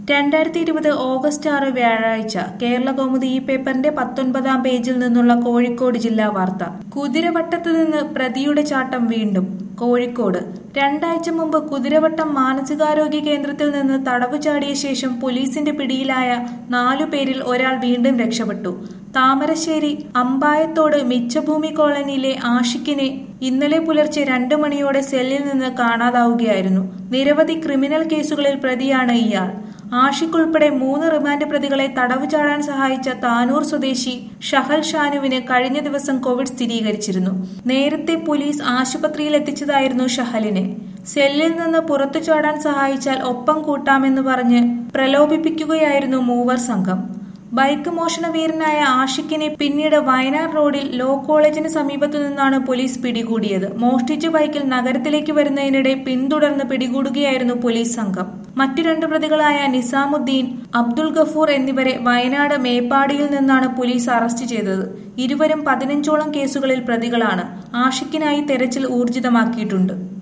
രണ്ടായിരത്തി ഇരുപത് ഓഗസ്റ്റ് ആറ് വ്യാഴാഴ്ച കേരള കൗമുദി ഈ പേപ്പറിന്റെ പത്തൊൻപതാം പേജിൽ നിന്നുള്ള കോഴിക്കോട് ജില്ലാ വാർത്ത കുതിരവട്ടത്ത് നിന്ന് പ്രതിയുടെ ചാട്ടം വീണ്ടും കോഴിക്കോട് രണ്ടാഴ്ച മുമ്പ് കുതിരവട്ടം മാനസികാരോഗ്യ കേന്ദ്രത്തിൽ നിന്ന് തടവ് ചാടിയ ശേഷം പോലീസിന്റെ പിടിയിലായ നാലു പേരിൽ ഒരാൾ വീണ്ടും രക്ഷപ്പെട്ടു താമരശ്ശേരി അമ്പായത്തോട് മിച്ചഭൂമി കോളനിയിലെ ആഷിക്കിനെ ഇന്നലെ പുലർച്ചെ രണ്ടു മണിയോടെ സെല്ലിൽ നിന്ന് കാണാതാവുകയായിരുന്നു നിരവധി ക്രിമിനൽ കേസുകളിൽ പ്രതിയാണ് ഇയാൾ ആഷിഖ് ഉൾപ്പെടെ മൂന്ന് റിമാൻഡ് പ്രതികളെ തടവ് ചാടാൻ സഹായിച്ച താനൂർ സ്വദേശി ഷഹൽ ഷാനുവിന് കഴിഞ്ഞ ദിവസം കോവിഡ് സ്ഥിരീകരിച്ചിരുന്നു നേരത്തെ പോലീസ് ആശുപത്രിയിൽ എത്തിച്ചതായിരുന്നു ഷഹലിനെ സെല്ലിൽ നിന്ന് പുറത്തു ചാടാൻ സഹായിച്ചാൽ ഒപ്പം കൂട്ടാമെന്ന് പറഞ്ഞ് പ്രലോഭിപ്പിക്കുകയായിരുന്നു മൂവർ സംഘം ബൈക്ക് മോഷണ വീരനായ ആഷിഖിനെ പിന്നീട് വയനാട് റോഡിൽ ലോ കോളേജിന് സമീപത്തു നിന്നാണ് പോലീസ് പിടികൂടിയത് മോഷ്ടിച്ച ബൈക്കിൽ നഗരത്തിലേക്ക് വരുന്നതിനിടെ പിന്തുടർന്ന് പിടികൂടുകയായിരുന്നു പോലീസ് സംഘം മറ്റു രണ്ട് പ്രതികളായ നിസാമുദ്ദീൻ അബ്ദുൾ ഗഫൂർ എന്നിവരെ വയനാട് മേപ്പാടിയിൽ നിന്നാണ് പോലീസ് അറസ്റ്റ് ചെയ്തത് ഇരുവരും പതിനഞ്ചോളം കേസുകളിൽ പ്രതികളാണ് ആഷിഖിനായി തെരച്ചിൽ ഊർജിതമാക്കിയിട്ടുണ്ട്